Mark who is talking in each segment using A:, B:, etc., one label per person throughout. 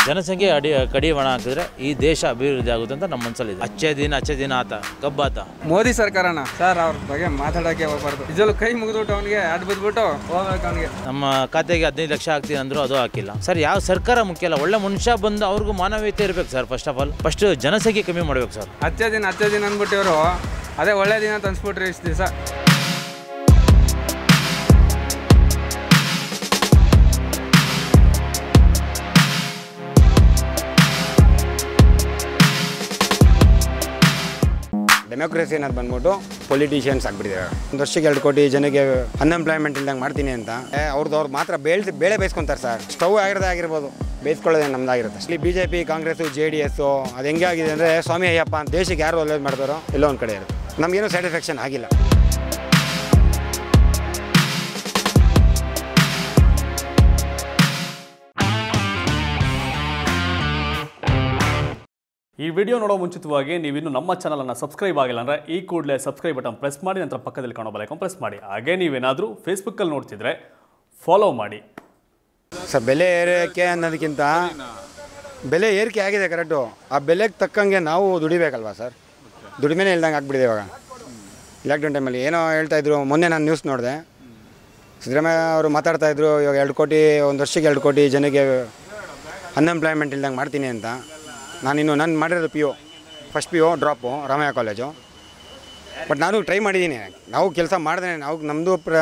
A: ಜನಸಂಖ್ಯೆ ಅಡಿ ಕಡಿವಾಣ ಹಾಕಿದ್ರೆ ಈ ದೇಶ ಅಭಿವೃದ್ಧಿ ಆಗುತ್ತೆ ಅಂತ ನಮ್ಮ ಮನಸ್ಸಲ್ಲಿದೆ ಅಚ್ಚೆ ದಿನ ಅಚ್ಚೆ ದಿನ ಆತ ಕಬ್ಬಾತ
B: ಮೋದಿ ಸರ್ಕಾರನ ಸರ್ ಅವ್ರ ಬಗ್ಗೆ ಮಾತಾಡೋಕ್ಕೆ ಹೋಗ್ಬಾರ್ದು ನಿಜಲ್ಲೂ ಕೈ ಮುಗಿದ್ಬಿಟ್ಟು ಅವನಿಗೆ ಅಡ್ ಬಿದ್ಬಿಟ್ಟು ಹೋಗ್ಬೇಕು ಅವನಿಗೆ
A: ನಮ್ಮ ಖಾತೆಗೆ ಹದಿನೈದು ಲಕ್ಷ ಹಾಕ್ತೀನಿ ಅಂದ್ರು ಅದು ಹಾಕಿಲ್ಲ ಸರ್ ಯಾವ ಸರ್ಕಾರ ಮುಖ್ಯ ಅಲ್ಲ ಒಳ್ಳೆ ಮನುಷ್ಯ ಬಂದು ಅವ್ರಿಗೂ ಮಾನವೀಯತೆ ಇರಬೇಕು sir first of all first ಜನಸಂಖ್ಯೆ ಕಮ್ಮಿ ಮಾಡ್ಬೇಕು ಸರ್
B: ಹಚ್ಚೇ ದಿನ ಹಚ್ಚೇ ದಿನ ಅಂದ್ಬಿಟ್ಟು ಇವರು ಅದೇ ಒಳ್ಳೆ ದಿನ ತಂದ್ಸ್ಬಿಟ್ರಿ ಇಷ್ಟು ದಿವಸ
C: ಡೆಮೋಕ್ರಸಿ ಅನ್ನೋದು ಬಂದ್ಬಿಟ್ಟು ಪೊಲಿಟಿಷಿಯನ್ಸ್ ಆಗ್ಬಿಟ್ಟಿದ್ದಾರೆ ಒಂದು ವರ್ಷಕ್ಕೆ ಎರಡು ಕೋಟಿ ಜನಕ್ಕೆ ಅನ್ಎಂಪ್ಲಾಯ್ಮೆಂಟ್ ಇಲ್ದಂಗೆ ಮಾಡ್ತೀನಿ ಅಂತ ಅವ್ರದ್ದು ಅವ್ರು ಮಾತ್ರ ಬೇಳೆ ಬೇಳೆ ಬೇಯಿಸ್ಕೊಂತಾರೆ ಸರ್ ಸ್ಟವ್ ಆಗಿರೋದೇ ಆಗಿರ್ಬೋದು ಬೇಯಿಸ್ಕೊಳ್ಳೋದೇ ನಮ್ದಾಗಿರುತ್ತೆ ಇಲ್ಲಿ B J P Congress J D S ಅದು ಹೆಂಗೆ ಆಗಿದೆ ಅಂದರೆ ಸ್ವಾಮಿ ಅಯ್ಯಪ್ಪ ಅಂತ ದೇಶಕ್ಕೆ ಯಾರು ಒಳ್ಳೇದು ಮಾಡ್ತಾರೋ ಎಲ್ಲೋ ಒಂದು ಕಡೆ ಇರುತ್ತೆ ನಮಗೇನು ಸ್ಯಾಟಿಸ್ಫ್ಯಾಕ್ಷನ್ ಆಗಿಲ್ಲ
D: ಈ ವಿಡಿಯೋ ನೋಡೋ ಮುಂಚಿತವಾಗಿ ನೀವಿನ್ನು ನಮ್ಮ ಚಾನಲನ್ನು ಸಬ್ಸ್ಕ್ರೈಬ್ ಆಗಿಲ್ಲ ಅಂದರೆ ಈ ಕೂಡಲೇ ಸಬ್ಸ್ಕ್ರೈಬ್ ಬಟನ್ ಪ್ರೆಸ್ ಮಾಡಿ ನಂತರ ಪಕ್ಕದಲ್ಲಿ ಕಾಣೋ ಬಲೈಕನ್ ಪ್ರೆಸ್ ಮಾಡಿ ಹಾಗೆ ನೀವೇನಾದರೂ ಫೇಸ್ಬುಕ್ಕಲ್ಲಿ ನೋಡ್ತಿದ್ರೆ ಫಾಲೋ ಮಾಡಿ
C: ಸರ್ ಬೆಲೆ ಏರಿಕೆ ಅನ್ನೋದಕ್ಕಿಂತ ಬೆಲೆ ಏರಿಕೆ ಆಗಿದೆ ಕರೆಕ್ಟು ಆ ಬೆಲೆಗೆ ತಕ್ಕಂಗೆ ನಾವು ದುಡಿಬೇಕಲ್ವಾ ಸರ್ ದುಡಿಮೆನೇ ಇಲ್ದಂಗೆ ಆಗ್ಬಿಟ್ಟಿದೆ ಇವಾಗ ಲಾಕ್ಡೌನ್ ಟೈಮಲ್ಲಿ ಏನೋ ಹೇಳ್ತಾ ಇದ್ರು ಮೊನ್ನೆ ನಾನು ನ್ಯೂಸ್ ನೋಡಿದೆ ಸಿದ್ದರಾಮಯ್ಯ ಅವರು ಮಾತಾಡ್ತಾ ಇದ್ರು ಇವಾಗ ಎರಡು ಕೋಟಿ ಒಂದು ವರ್ಷಕ್ಕೆ ಎರಡು ಕೋಟಿ ಜನಕ್ಕೆ ಅನ್ಎಂಪ್ಲಾಯ್ಮೆಂಟ್ ಇಲ್ದಂಗೆ ಮಾಡ್ತೀನಿ ಅಂತ ನಾನಿನ್ನು ನಾನು ಮಾಡಿರೋದು P U first P U drop Ramaiah college but ನಾನು ಟ್ರೈ ಮಾಡಿದ್ದೀನಿ ನಾವು ಕೆಲಸ ಮಾಡಿದೆ ನಾವು ನಮ್ಮದು ಪ್ರ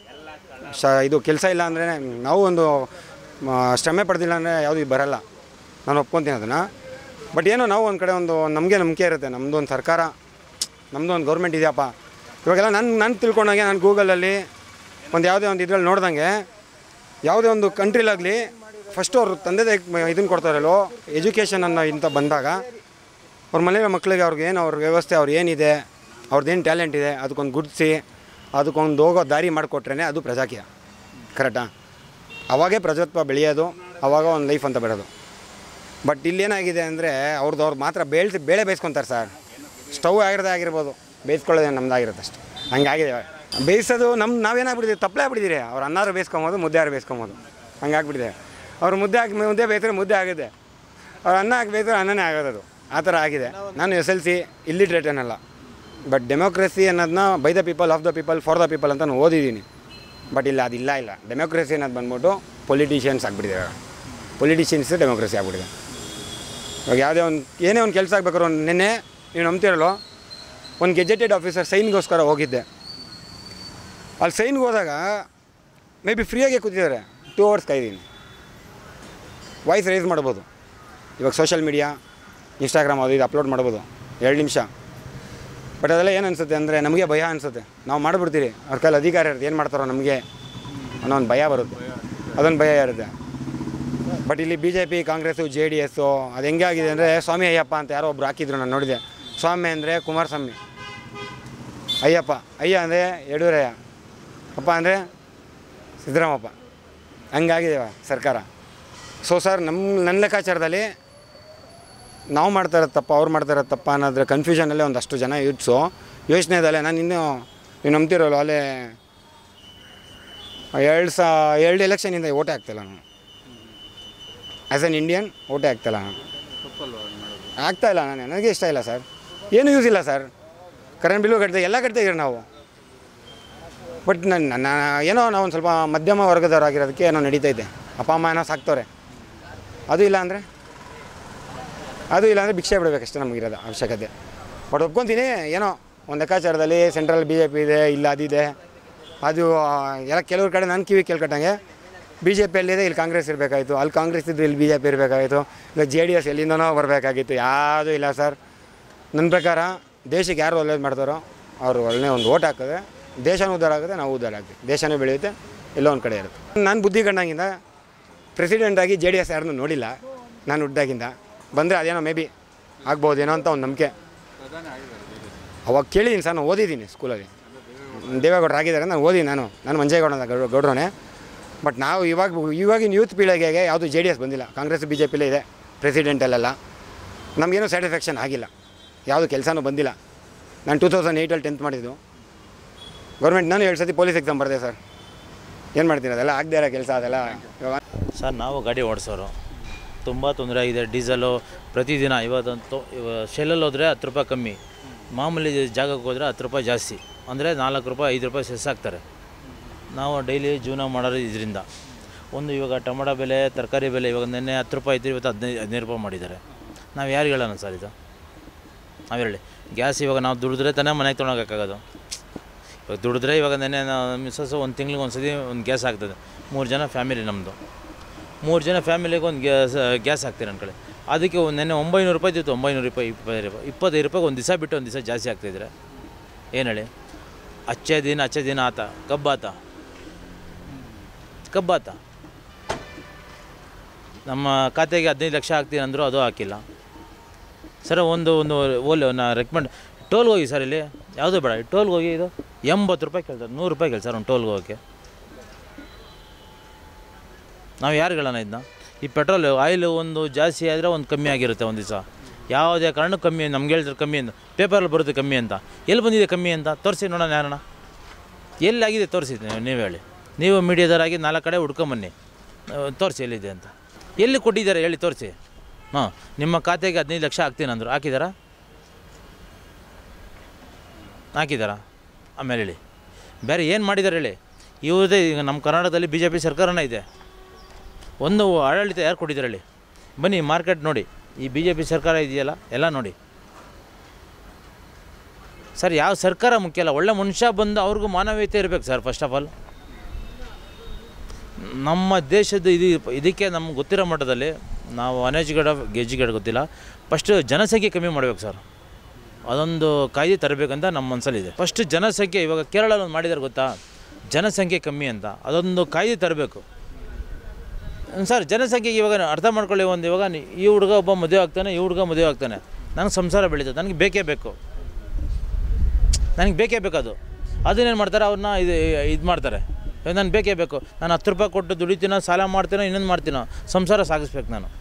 C: ಶ ಇದು ಕೆಲಸ ಇಲ್ಲ ಅಂದರೆ ನಾವು ಒಂದು ಮ, ಶ್ರಮೆ ಪಡೆದಿಲ್ಲ ಅಂದರೆ ಯಾವುದು ಇದು ಬರಲ್ಲ ನಾನು ಒಪ್ಕೊತೀನಿ ಅದನ್ನು ಬಟ್ ಏನೋ ನಾವು ಒಂದು ಕಡೆ ಒಂದು ನಮಗೆ ನಂಬಿಕೆ ಇರುತ್ತೆ ನಮ್ಮದು ಒಂದು ಸರ್ಕಾರ ನಮ್ಮದು ಒಂದು ಗೌರ್ಮೆಂಟ್ ಇದೆಯಪ್ಪ ಇವಾಗೆಲ್ಲ ನಾನು ನಾನು ತಿಳ್ಕೊಂಡಾಗೆ ನಾನು ಗೂಗಲಲ್ಲಿ ಒಂದು ಯಾವುದೇ ಒಂದು ಇದ್ರಲ್ಲಿ ನೋಡ್ದಂಗೆ ಯಾವುದೇ ಒಂದು ಕಂಟ್ರಿಲಾಗಲಿ ಫಸ್ಟ್ ಅವರು ತಂದೆ ಇದನ್ನು ಕೊಡ್ತಾರಲ್ಲೋ ಎಜುಕೇಷನ್ ಅನ್ನೋ ಇಂಥ ಬಂದಾಗ ಅವ್ರ ಮನೆಯ ಮಕ್ಕಳಿಗೆ ಅವ್ರಿಗೆ ಏನು ಅವ್ರ ವ್ಯವಸ್ಥೆ ಅವ್ರು ಏನಿದೆ ಅವ್ರದ್ದೇನು ಟ್ಯಾಲೆಂಟ್ ಇದೆ ಅದಕ್ಕೊಂದು ಗುರುತಿಸಿ ಅದಕ್ಕೊಂದು ಹೋಗೋ ದಾರಿ ಮಾಡಿಕೊಟ್ರೇ ಅದು ಪ್ರಜಾಕೀಯ ಕರೆಕ್ಟಾ ಅವಾಗೇ ಪ್ರಜಾತ್ವ ಬೆಳೆಯೋದು ಅವಾಗ ಒಂದು ಲೈಫ್ ಅಂತ ಬರೋದು ಬಟ್ ಇಲ್ಲೇನಾಗಿದೆ ಅಂದರೆ ಅವ್ರದ್ದು ಅವ್ರು ಮಾತ್ರ ಬೇಳ್ಸಿ ಬೇಳೆ ಬೇಯಿಸ್ಕೊತಾರೆ ಸರ್ ಸ್ಟವ್ ಆಗಿರೋದೇ ಆಗಿರ್ಬೋದು ಬೇಯಿಸ್ಕೊಳ್ಳೋದೇ ನಮ್ದಾಗಿರುತ್ತೆ ಅಷ್ಟೇ ಹಂಗಾಗಿದೆ ಬೇಯಿಸೋದು ನಮ್ಮ ನಾವೇನಾಗ್ಬಿಟ್ಟಿದ್ದೀವಿ ತಪ್ಪಲೇ ಆಗ್ಬಿಟ್ಟಿದ್ದೀರಿ ಅವ್ರು ಅನ್ನಾರು ಬೇಯಿಸ್ಕೊಬೋದು ಮುದ್ದೆ ಆರು ಬೇಯಿಸ್ಕೊಬೋದು ಹಂಗಾಗ್ಬಿಟ್ಟಿದೆ ಅವ್ರು ಮುದ್ದೆ ಹಾಕಿ ಮುದ್ದೆ ಬೇಯಿಸಿದ್ರೆ ಮುದ್ದೆ ಆಗಿದೆ ಅವ್ರು ಅನ್ನ ಹಾಕಿ ಬೇಯಿಸಿದ್ರೆ ಅನ್ನನೇ ಆಗೋದು ಆ ಥರ ಆಗಿದೆ ನಾನು ಎಸ್ ಎಲ್ ಸಿ ಇಲ್ಲಿಟ್ರೇಟ್ ಏನಲ್ಲ ಬಟ್ ಡೆಮೋಕ್ರಸಿ ಅನ್ನೋದನ್ನ by the people of the people for the people ಅಂತ ನಾನು ಓದಿದ್ದೀನಿ ಬಟ್ ಇಲ್ಲ ಅದಿಲ್ಲ ಇಲ್ಲ ಡೆಮೋಕ್ರಸಿ ಅನ್ನೋದು ಬಂದ್ಬಿಟ್ಟು ಪೊಲಿಟಿಷಿಯನ್ಸ್ ಆಗ್ಬಿಟ್ಟಿದ್ದಾರೆ ಪೊಲಿಟಿಷಿಯನ್ಸ್ ಡೆಮೋಕ್ರಸಿ ಆಗ್ಬಿಟ್ಟಿದೆ ಇವಾಗ ಯಾವುದೇ ಒಂದು ಏನೇ ಒಂದು ಕೆಲಸ ಆಗ್ಬೇಕಾದ್ರೆ ಒಂದು ನಿನ್ನೆ ನೀವು ನಂಬ್ತಿರಲ್ಲೋ ಒಂದು ಗೆಜೆಟೆಡ್ ಆಫೀಸರ್ ಸೈನ್ಗೋಸ್ಕರ ಹೋಗಿದ್ದೆ ಅಲ್ಲಿ ಸೈನ್ಗೆ ಹೋದಾಗ ಮೇ ಬಿ ಫ್ರೀಯಾಗೆ ಕೂತಿದ್ದಾರೆ ಟೂ ಅವರ್ಸ್ ಕಾಯ್ದೀನಿ ವಾಯ್ಸ್ ರೈಸ್ ಮಾಡ್ಬೋದು ಇವಾಗ ಸೋಷಿಯಲ್ ಮೀಡಿಯಾ ಇನ್ಸ್ಟಾಗ್ರಾಮ್ ಅದು ಇದು ಅಪ್ಲೋಡ್ ಮಾಡ್ಬೋದು ಎರಡು ನಿಮಿಷ ಬಟ್ ಅದೆಲ್ಲ ಏನು ಅನಿಸುತ್ತೆ ಅಂದರೆ ನಮಗೆ ಭಯ ಅನಿಸುತ್ತೆ ನಾವು ಮಾಡಿಬಿಡ್ತೀರಿ ಅವ್ರ ಕೈಲಿ ಅಧಿಕಾರ ಇರುತ್ತೆ ಏನು ಮಾಡ್ತಾರೋ ನಮಗೆ ಅನ್ನೋ ಒಂದು ಭಯ ಬರುತ್ತೆ ಅದೊಂದು ಭಯ ಇರುತ್ತೆ ಬಟ್ ಇಲ್ಲಿ B J P Congress J D S ಅದು ಹೆಂಗೆ ಆಗಿದೆ ಅಂದರೆ ಸ್ವಾಮಿ ಅಯ್ಯಪ್ಪ ಅಂತ ಯಾರೋ ಒಬ್ರು ಹಾಕಿದ್ರು ನಾನು ನೋಡಿದೆ ಸ್ವಾಮಿ ಅಂದರೆ ಕುಮಾರಸ್ವಾಮಿ ಅಯ್ಯಪ್ಪ ಅಯ್ಯ ಅಂದರೆ ಯಡಿಯೂರಯ್ಯ ಅಪ್ಪ ಅಂದರೆ ಸಿದ್ದರಾಮಪ್ಪ ಹಂಗಾಗಿದೆ ಇವಾಗ ಸರ್ಕಾರ ಸೊ ಸರ್ ನಮ್ಮ ನನ್ನ ಲೆಕ್ಕಾಚಾರದಲ್ಲಿ ನಾವು ಮಾಡ್ತಾ ಇರೋದು ತಪ್ಪ ಅವ್ರು ಮಾಡ್ತಾ ಇರೋದು ತಪ್ಪ ಅನ್ನೋದ್ರ ಕನ್ಫ್ಯೂಷನಲ್ಲೇ ಒಂದಷ್ಟು ಜನ ಯೂತ್ಸು ಯೋಚನೆದಲ್ಲೇ ನಾನು ಇನ್ನೂ ನೀವು ನಂಬ್ತಿರೋಲ್ಲ ಅಲ್ಲೇ ಎರಡು ಸಾ ಎರಡು ಎಲೆಕ್ಷನಿಂದ ಓಟೇ ಆಗ್ತಿಲ್ಲ ನಾನು ಆ್ಯಸ್ ಅನ್ ಇಂಡಿಯನ್ ಓಟೇ ಆಗ್ತಾಯಿಲ್ಲ ನಾನು ಆಗ್ತಾ ಇಲ್ಲ ನಾನು ನನಗೆ ಇಷ್ಟ ಇಲ್ಲ ಸರ್ ಏನೂ ಯೂಸ್ ಇಲ್ಲ ಸರ್ ಕರೆಂಟ್ ಬಿಲ್ಲು ಕಟ್ತಾ ಎಲ್ಲ ಕಟ್ತಾ ಇದ್ದೀರಿ ನಾವು ಬಟ್ ನನ್ನ ನನ್ನ ಏನೋ ನಾವು ಒಂದು ಸ್ವಲ್ಪ ಮಧ್ಯಮ ವರ್ಗದವರಾಗಿರೋದಕ್ಕೆ ಏನೋ ನಡೀತೈತೆ ಅಪ್ಪ ಅಮ್ಮ ಏನೋ ಸಾಕ್ತವ್ರೆ ಅದು ಇಲ್ಲ ಅಂದರೆ ಅದು ಇಲ್ಲ ಅಂದರೆ ಭಿಕ್ಷೆ ಬಿಡಬೇಕಷ್ಟೇ ನಮಗಿರೋದು ಅವಶ್ಯಕತೆ ಬಟ್ ಒಪ್ಕೊತೀನಿ ಏನೋ ಒಂದು ಲೆಕ್ಕಾಚಾರದಲ್ಲಿ ಸೆಂಟ್ರಲ್ ಬಿ ಜೆ ಪಿ ಇದೆ ಇಲ್ಲ ಅದಿದೆ ಅದು ಆ, ಎಲ್ಲ ಕೆಲವ್ರ ಕಡೆ ನನ್ನ ಕಿವಿ ಕೇಳ್ಕೊಟ್ಟಂಗೆ ಬಿ ಜೆ ಪಿಯಲ್ಲಿದೆ ಇಲ್ಲಿ ಕಾಂಗ್ರೆಸ್ ಇರಬೇಕಾಯಿತು ಅಲ್ಲಿ ಕಾಂಗ್ರೆಸ್ ಇದ್ದು ಇಲ್ಲಿ ಬಿ ಜೆ ಪಿ ಇರಬೇಕಾಗಿತ್ತು ಇಲ್ಲ ಜೆ ಡಿ ಎಸ್ ಎಲ್ಲಿಂದನೋ ಬರಬೇಕಾಗಿತ್ತು ಯಾವುದೂ ಇಲ್ಲ ಸರ್ ನನ್ನ ಪ್ರಕಾರ ದೇಶಕ್ಕೆ ಯಾರು ಒಳ್ಳೇದು ಮಾಡ್ತಾರೋ ಅವರು ಒಳ್ಳೆ ಒಂದು ಓಟ್ ಹಾಕಿದ್ರೆ ದೇಶನೂ ಉದ್ಧಾರ ಆಗುತ್ತೆ ನಾವು ಉದ್ಧಾರ ಆಗ್ತೀವಿ ದೇಶನೂ ಬೆಳೆಯುತ್ತೆ ಎಲ್ಲೋ ಒಂದು ಕಡೆ ಇರುತ್ತೆ ನಾನು ಬುದ್ಧಿ ಕಂಡಂಗಿಂದ ಪ್ರೆಸಿಡೆಂಟಾಗಿ ಜೆ ಡಿ ಎಸ್ ಯಾರನ್ನೂ ನೋಡಿಲ್ಲ ನಾನು ಹುಡ್ದಾಗಿಂದ ಬಂದರೆ ಅದೇನೋ ಮೇ ಬಿ ಆಗ್ಬೋದೇನೋ ಅಂತ ಒಂದು ನಂಬಿಕೆ ಅವಾಗ ಕೇಳಿದ್ದೀನಿ ಸರ್ ನಾನು ಓದಿದ್ದೀನಿ ಸ್ಕೂಲಲ್ಲಿ ದೇವೇಗೌಡರು ಆಗಿದ್ದಾರೆ ನಾನು ಓದಿ ನಾನು ನಾನು ಮಂಜೇಗೌಡ ಅಂತ ಗೌಡ ಗೌಡ್ರನೇ ಬಟ್ ನಾವು ಇವಾಗ ಇವಾಗಿನ ಯೂತ್ ಪೀಳಿಗೆಗೆ ಯಾವುದು ಜೆ ಡಿ ಎಸ್ ಬಂದಿಲ್ಲ ಕಾಂಗ್ರೆಸ್ ಬಿ ಜೆ ಪಿಲೇ ಇದೆ ಪ್ರೆಸಿಡೆಂಟಲ್ಲೆಲ್ಲ ನಮಗೇನೂ ಸ್ಯಾಟಿಸ್ಫ್ಯಾಕ್ಷನ್ ಆಗಿಲ್ಲ ಯಾವುದು ಕೆಲಸನೂ ಬಂದಿಲ್ಲ ನಾನು ಟೂ ತೌಸಂಡ್ ಏಯ್ಟಲ್ಲಿ ಟೆಂತ್ ಮಾಡಿದ್ದು ಗೌರ್ಮೆಂಟ್ ನಾನು ಎರಡು ಸತಿ ಪೊಲೀಸ್ ಎಕ್ಸಾಮ್ ಬರೆದೆ ಸರ್ ಏನು ಮಾಡ್ತೀನಿ ಅದೆಲ್ಲ ಆಗದೆ ಇರೋ ಕೆಲಸ ಅದೆಲ್ಲ ಇವಾಗ
A: ಸರ್ ನಾವು ಗಾಡಿ ಓಡಿಸೋರು ತುಂಬ ತೊಂದರೆ ಆಗಿದೆ ಡೀಸೆಲು ಪ್ರತಿದಿನ ಇವತ್ತಂತೂ ಇವ ಶೆಲ್ಲಲ್ಲಿ ಹೋದರೆ ಹತ್ತು ರೂಪಾಯಿ ಕಮ್ಮಿ ಮಾಮೂಲಿ ಜಾಗಕ್ಕೆ ಹೋದರೆ ಹತ್ತು ರೂಪಾಯಿ ಜಾಸ್ತಿ ಅಂದರೆ ನಾಲ್ಕು ರೂಪಾಯಿ ಐದು ರೂಪಾಯಿ ಸೆಸ್ ಹಾಕ್ತಾರೆ ನಾವು ಡೈಲಿ ಜೀವನ ಮಾಡೋದು ಇದರಿಂದ ಒಂದು ಇವಾಗ ಟೊಮೊಟೊ ಬೆಲೆ ತರಕಾರಿ ಬೆಲೆ ಇವಾಗ ನಿನ್ನೆ ಹತ್ತು ರೂಪಾಯಿ ಇತ್ತು ಇವತ್ತು ಹದಿನೈದು ಹದಿನೈದು ರೂಪಾಯಿ ಮಾಡಿದ್ದಾರೆ ನಾವು ಯಾರಿಗೆ ಹೇಳೋಣ ಸರ್ ಇದು ನಾವು ಹೇಳಿ ಗ್ಯಾಸ್ ಇವಾಗ ನಾವು ದುಡಿದ್ರೆ ತಾನೇ ಮನೆಗೆ ತೊಗೊಳಕ್ಕಾಗೋದು ಇವಾಗ ದುಡಿದ್ರೆ ಇವಾಗ ನೆನ್ನೆ ಮಿಸ್ಸಸ್ಸು ಒಂದು ತಿಂಗ್ಳಿಗೆ ಒಂದು ಸತಿ ಒಂದು ಗ್ಯಾಸ್ ಆಗ್ತದೆ ಮೂರು ಜನ ಫ್ಯಾಮಿಲಿ ನಮ್ಮದು ಮೂರು ಜನ ಫ್ಯಾಮಿಲಿಗೆ ಒಂದು ಗ್ಯಾಸ್ ಗ್ಯಾಸ್ ಹಾಕ್ತೀರಿ ಅಂದ್ಕೊಳ್ಳಿ ಅದಕ್ಕೆ ಒಂದು ನೆನ್ನೆ ಒಂಬೈನೂರು ರೂಪಾಯಿ ಇತ್ತು ಒಂಬೈನೂರು ರೂಪಾಯಿ ಇಪ್ಪತ್ತೈದು ರೂಪಾಯಿ ಇಪ್ಪತ್ತೈದು ರೂಪಾಯಿಗೆ ಒಂದು ದಿವಸ ಬಿಟ್ಟು ಒಂದು ದಿವಸ ಜಾಸ್ತಿ ಆಗ್ತಾಯಿದ್ರೆ ಏನು ಹೇಳಿ ಅಚ್ಚೆ ದಿನ ಅಚ್ಚೆ ದಿನ ಆತ ಕಬ್ಬಾತ ಕಬ್ಬಾತ ನಮ್ಮ ಖಾತೆಗೆ ಹದಿನೈದು ಲಕ್ಷ ಹಾಕ್ತೀನಿ ಅಂದರು ಅದು ಹಾಕಿಲ್ಲ ಸರ್ ಒಂದು ಒಂದು ಓಲ್ ನಾ ರೆಕಮೆಂಡ್ ಟೋಲ್ಗೆ ಹೋಗಿ ಸರ್ ಇಲ್ಲಿ ಯಾವುದೂ ಬೇಡ ಟೋಲ್ಗೆ ಹೋಗಿ ಇದು ಎಂಬತ್ತು ರೂಪಾಯಿ ಕೇಳ್ತಾರೆ ನೂರು ರೂಪಾಯಿ ಕೇಳಿ ಸರ್ ಒಂದು ಟೋಲ್ಗೆ ಹೋಗೋಕ್ಕೆ ನಾವು ಯಾರು ಹೇಳೋಣ ಇದನ್ನ ಈ ಪೆಟ್ರೋಲ್ ಆಯಿಲ್ ಒಂದು ಜಾಸ್ತಿ ಆದರೆ ಒಂದು ಕಮ್ಮಿ ಆಗಿರುತ್ತೆ ಒಂದು ದಿವಸ ಯಾವುದೇ ಕಾರಣಕ್ಕೂ ಕಮ್ಮಿ ನಮ್ಗೆ ಹೇಳ್ತಾರೆ ಕಮ್ಮಿ ಅಂತ ಪೇಪರಲ್ಲಿ ಬರುತ್ತೆ ಕಮ್ಮಿ ಅಂತ ಎಲ್ಲಿ ಬಂದಿದೆ ಕಮ್ಮಿ ಅಂತ ತೋರಿಸಿ ನೋಡೋಣ ಯಾರಣ್ಣ ಎಲ್ಲಾಗಿದೆ ತೋರಿಸಿ ನೀವು ಹೇಳಿ ನೀವು ಮೀಡಿಯಾದವರಾಗಿ ನಾಲ್ಕು ಕಡೆ ಹುಡ್ಕೊಂಬನ್ನಿ ತೋರಿಸಿ ಎಲ್ಲಿದೆ ಅಂತ ಎಲ್ಲಿ ಕೊಟ್ಟಿದ್ದಾರೆ ಹೇಳಿ ತೋರಿಸಿ ಹಾಂ ನಿಮ್ಮ ಖಾತೆಗೆ ಹದಿನೈದು ಲಕ್ಷ ಹಾಕ್ತೀನಿ ಅಂದರು ಹಾಕಿದಾರಾ ಹಾಕಿದಾರಾ ಆಮೇಲೆ ಹೇಳಿ ಬೇರೆ ಏನು ಮಾಡಿದ್ದಾರೆ ಹೇಳಿ ಇವ್ರದೇ ಈಗ ನಮ್ಮ ಕರ್ನಾಟಕದಲ್ಲಿ ಬಿ ಜೆ ಪಿ ಸರ್ಕಾರನೇ ಇದೆ ಒಂದು ಆಡಳಿತ ಯಾರು ಕೊಟ್ಟಿದ್ದಾರೆ ಹೇಳಿ ಬನ್ನಿ ಮಾರ್ಕೆಟ್ ನೋಡಿ ಈ ಬಿ ಜೆ ಪಿ ಸರ್ಕಾರ ಇದೆಯಲ್ಲ ಎಲ್ಲ ನೋಡಿ ಸರ್ ಯಾವ ಸರ್ಕಾರ ಮುಖ್ಯ ಅಲ್ಲ ಒಳ್ಳೆ ಮನುಷ್ಯ ಬಂದು ಅವ್ರಿಗೂ ಮಾನವೀಯತೆ ಇರಬೇಕು ಸರ್ ಫಸ್ಟ್ ಆಫ್ ಆಲ್ ನಮ್ಮ ದೇಶದ ಇದು ಇದಕ್ಕೆ ನಮ್ಗೆ ಗೊತ್ತಿರೋ ಮಟ್ಟದಲ್ಲಿ ನಾವು ಅನ್ಎಜುಕೇಟೆಡ್ ಎಜುಕೇಟೆಡ್ ಗೊತ್ತಿಲ್ಲ ಫಸ್ಟು ಜನಸಂಖ್ಯೆ ಕಮ್ಮಿ ಮಾಡಬೇಕು ಸರ್ ಅದೊಂದು ಕಾಯ್ದೆ ತರಬೇಕಂತ ನಮ್ಮ ಮನಸ್ಸಲ್ಲಿದೆ ಫಸ್ಟ್ ಜನಸಂಖ್ಯೆ ಇವಾಗ ಕೇರಳದಲ್ಲಿ ಒಂದು ಮಾಡಿದ್ದಾರೆ ಗೊತ್ತಾ ಜನಸಂಖ್ಯೆ ಕಮ್ಮಿ ಅಂತ ಅದೊಂದು ಕಾಯ್ದೆ ತರಬೇಕು ಸರ್ ಜನಸಂಖ್ಯೆಗೆ ಇವಾಗ ಅರ್ಥ ಮಾಡ್ಕೊಳ್ಳಿ ಒಂದು ಇವಾಗ ನಿ- ಈ ಹುಡುಗ ಒಬ್ಬ ಮದುವೆ ಆಗ್ತಾನೆ ಈ ಹುಡುಗ ಮದುವೆ ಆಗ್ತಾನೆ ನನಗೆ ಸಂಸಾರ ಬೆಳೀತದೆ ನನಗೆ ಬೇಕೇ ಬೇಕು ನನಗೆ ಬೇಕೇ ಬೇಕು ಅದು ಅದನ್ನೇನು ಮಾಡ್ತಾರೆ ಅವ್ರನ್ನ ಇದು ಇದು ಮಾಡ್ತಾರೆ ನಾನು ಬೇಕೇ ಬೇಕು ನಾನು ಹತ್ತು ರೂಪಾಯಿ ಕೊಟ್ಟು ದುಡಿತೀನೋ ಸಾಲ ಮಾಡ್ತೀನೋ ಇನ್ನೊಂದು ಮಾಡ್ತೀನೋ ಸಂಸಾರ ಸಾಗಿಸ್ಬೇಕು ನಾನು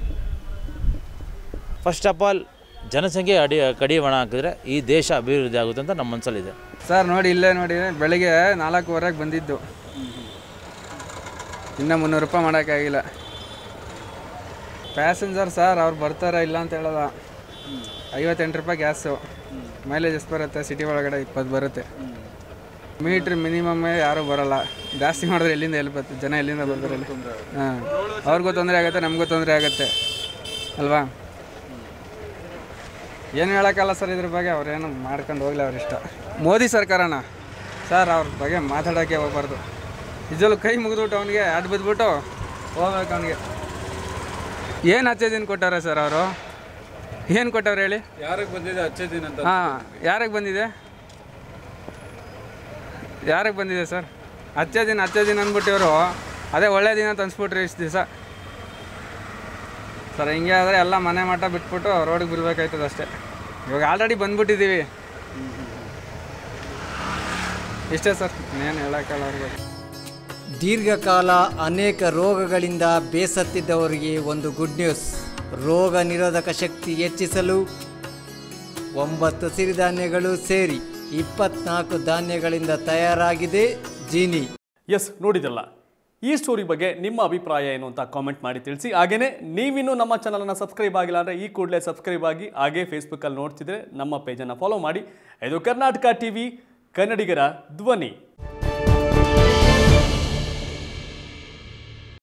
A: ಫಸ್ಟ್ ಆಫ್ ಆಲ್ ಜನಸಂಖ್ಯೆ ಅಡಿ ಕಡಿವಾಣ ಹಾಕಿದ್ರೆ ಈ ದೇಶ ಅಭಿವೃದ್ಧಿ ಆಗುತ್ತೆ ಅಂತ ನಮ್ಮ ಮನಸ್ಸಲ್ಲಿದೆ
B: ಸರ್ ನೋಡಿ ಇಲ್ಲೇ ನೋಡಿ ಬೆಳಿಗ್ಗೆ ನಾಲ್ಕೂವರೆಗೆ ಬಂದಿದ್ದು ಇನ್ನೂ ಮುನ್ನೂರು ರೂಪಾಯಿ ಮಾಡೋಕ್ಕಾಗಿಲ್ಲ ಪ್ಯಾಸೆಂಜರ್ ಸರ್ ಅವ್ರು ಬರ್ತಾರಾ ಇಲ್ಲ ಅಂತ ಹೇಳೋದ ಐವತ್ತೆಂಟು ರೂಪಾಯಿ ಗ್ಯಾಸು ಮೈಲೇಜ್ ಎಷ್ಟು ಬರುತ್ತೆ ಸಿಟಿ ಒಳಗಡೆ ಇಪ್ಪತ್ತು ಬರುತ್ತೆ ಮೀಟ್ರ್ ಮಿನಿಮಮ್ ಯಾರೂ ಬರಲ್ಲ ಜಾಸ್ತಿ ಮಾಡಿದ್ರೆ ಎಲ್ಲಿಂದ ಎಲ್ಲಿ ಬರ್ತದೆ ಜನ ಎಲ್ಲಿಂದ ಬರ್ತಾರೆ ಇಲ್ಲಿ? ಹಾಂ ಅವ್ರಿಗೂ ತೊಂದರೆ ಆಗುತ್ತೆ ನಮಗೂ ತೊಂದರೆ ಆಗುತ್ತೆ ಅಲ್ವಾ ಏನು ಹೇಳೋಕ್ಕಲ್ಲ ಸರ್ ಇದ್ರ ಬಗ್ಗೆ ಅವ್ರೇನು ಮಾಡ್ಕೊಂಡು ಹೋಗ್ಲಿ ಅವ್ರ ಇಷ್ಟ ಮೋದಿ ಸರ್ಕಾರನ ಸರ್ ಅವ್ರ ಬಗ್ಗೆ ಮಾತಾಡೋಕ್ಕೆ ಹೋಗ್ಬಾರ್ದು ನಿಜಲ್ಲೂ ಕೈ ಮುಗಿದ್ಬಿಟ್ಟು ಅವನಿಗೆ ಅಡ್ ಬಿದ್ದುಬಿಟ್ಟು ಹೋಗ್ಬೇಕು ಅವನಿಗೆ ಏನು ಹಚ್ಚೆ ದಿನ ಕೊಟ್ಟಾರೆ ಸರ್ ಅವರು ಏನು ಕೊಟ್ಟವ್ರು ಹೇಳಿ
E: ಯಾರಿಗೆ ಬಂದಿದೆ ಹಚ್ಚೆ ದಿನ ಅಂತ
B: ಹಾಂ ಯಾರಿಗೆ ಬಂದಿದೆ ಯಾರಿಗೆ ಬಂದಿದೆ ಸರ್ ಹಚ್ಚೆ ದಿನ ಹಚ್ಚೆ ದಿನ ಅಂದ್ಬಿಟ್ಟು ಇವರು ಅದೇ ಒಳ್ಳೆ ದಿನ ಅಂತ ಅನ್ಸ್ಬಿಟ್ರಿ ಇಷ್ಟು ದಿವಸ ಸರ್ ಹಿಂಗೆ ಆದರೆ ಎಲ್ಲ ಮನೆ ಮಠ ಬಿಟ್ಬಿಟ್ಟು ರೋಡಿಗೆ ಬಿಡ್ಬೇಕಾಯ್ತದೆ ಅಷ್ಟೇ ಇವಾಗ ಆಲ್ರೆಡಿ ಬಂದ್ಬಿಟ್ಟಿದ್ದೀವಿ ಇಷ್ಟೇ ಸರ್ ಏನು ಹೇಳೋಕ್ಕಲ್ಲ ಅವ್ರಿಗೆ
F: ದೀರ್ಘಕಾಲ ಅನೇಕ ರೋಗಗಳಿಂದ ಬೇಸತ್ತಿದ್ದವರಿಗೆ ಒಂದು ಗುಡ್ ನ್ಯೂಸ್ ರೋಗ ನಿರೋಧಕ ಶಕ್ತಿ ಹೆಚ್ಚಿಸಲು ಒಂಬತ್ತು ಸಿರಿಧಾನ್ಯಗಳು ಸೇರಿ ಇಪ್ಪತ್ನಾಲ್ಕು ಧಾನ್ಯಗಳಿಂದ ತಯಾರಾಗಿದೆ ಜೀನಿ
D: ಎಸ್ ನೋಡಿದ್ರಲ್ಲ ಈ ಸ್ಟೋರಿ ಬಗ್ಗೆ ನಿಮ್ಮ ಅಭಿಪ್ರಾಯ ಏನು ಅಂತ ಕಾಮೆಂಟ್ ಮಾಡಿ ತಿಳಿಸಿ ಹಾಗೆಯೇ ನೀವಿನ್ನೂ ನಮ್ಮ ಚಾನಲನ್ನು ಸಬ್ಸ್ಕ್ರೈಬ್ ಆಗಿಲ್ಲ ಅಂದರೆ ಈ ಕೂಡಲೇ ಸಬ್ಸ್ಕ್ರೈಬ್ ಆಗಿ ಹಾಗೇ ಫೇಸ್ಬುಕ್ಕಲ್ಲಿ ನೋಡ್ತಿದ್ರೆ ನಮ್ಮ ಪೇಜನ್ನು ಫಾಲೋ ಮಾಡಿ ಇದು ಕರ್ನಾಟಕ ಟಿವಿ ಕನ್ನಡಿಗರ ಧ್ವನಿ